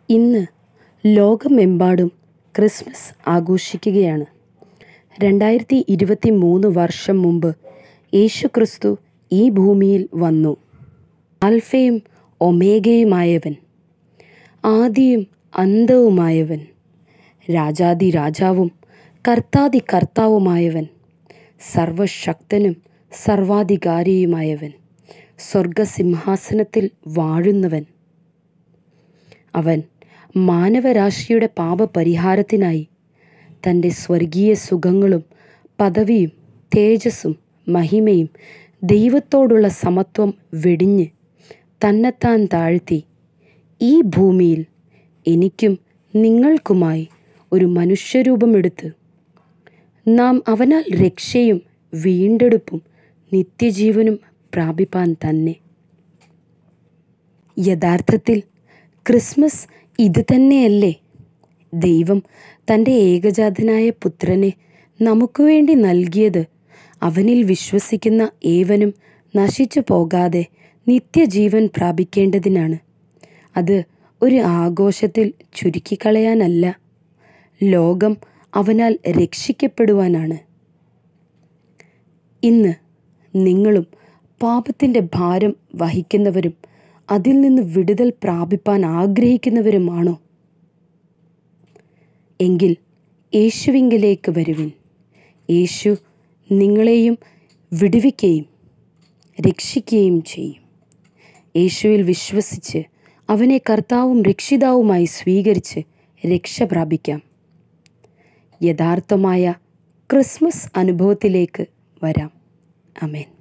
ഇന്ന് ലോകമെമ്പാടും ക്രിസ്മസ് ആഘോഷിക്കുകയാണ് രണ്ടായിരത്തി ഇരുപത്തി മൂന്ന് വർഷം മുമ്പ് യേശു ക്രിസ്തു ഈ ഭൂമിയിൽ വന്നു ആൽഫയും ഒമേഗയുമായവൻ ആദിയും അന്തവുമായവൻ രാജാതി രാജാവും കർത്താതി കർത്താവുമായവൻ സർവശക്തനും സർവാധികാരിയുമായവൻ സ്വർഗസിംഹാസനത്തിൽ വാഴുന്നവൻ അവൻ മാനവരാശിയുടെ പാപപരിഹാരത്തിനായി തൻ്റെ സ്വർഗീയ സുഖങ്ങളും പദവിയും തേജസ്സും മഹിമയും ദൈവത്തോടുള്ള സമത്വം വെടിഞ്ഞ് തന്നെത്താൻ താഴ്ത്തി ഈ ഭൂമിയിൽ എനിക്കും നിങ്ങൾക്കുമായി ഒരു മനുഷ്യരൂപമെടുത്ത് നാം അവനാൽ രക്ഷയും വീണ്ടെടുപ്പും നിത്യജീവനും പ്രാപിപ്പാൻ തന്നെ യഥാർത്ഥത്തിൽ ക്രിസ്മസ് ഇത് തന്നെയല്ലേ ദൈവം തൻ്റെ ഏകജാതനായ പുത്രനെ നമുക്ക് വേണ്ടി നൽകിയത് അവനിൽ വിശ്വസിക്കുന്ന ഏവനും നശിച്ചു പോകാതെ നിത്യജീവൻ പ്രാപിക്കേണ്ടതിനാണ് അത് ഒരു ആഘോഷത്തിൽ ചുരുക്കിക്കളയാനല്ല ലോകം അവനാൽ രക്ഷിക്കപ്പെടുവാനാണ് ഇന്ന് നിങ്ങളും പാപത്തിൻ്റെ ഭാരം വഹിക്കുന്നവരും അതിൽ നിന്ന് വിടുതൽ പ്രാപിപ്പാൻ ആഗ്രഹിക്കുന്നവരുമാണോ എങ്കിൽ യേശുവിങ്കിലേക്ക് വരുവിൻ യേശു നിങ്ങളെയും വിടുവിക്കുകയും രക്ഷിക്കുകയും ചെയ്യും യേശുവിൽ വിശ്വസിച്ച് അവനെ കർത്താവും രക്ഷിതാവുമായി സ്വീകരിച്ച് രക്ഷ പ്രാപിക്കാം യഥാർത്ഥമായ ക്രിസ്മസ് അനുഭവത്തിലേക്ക് വരാം അമേൻ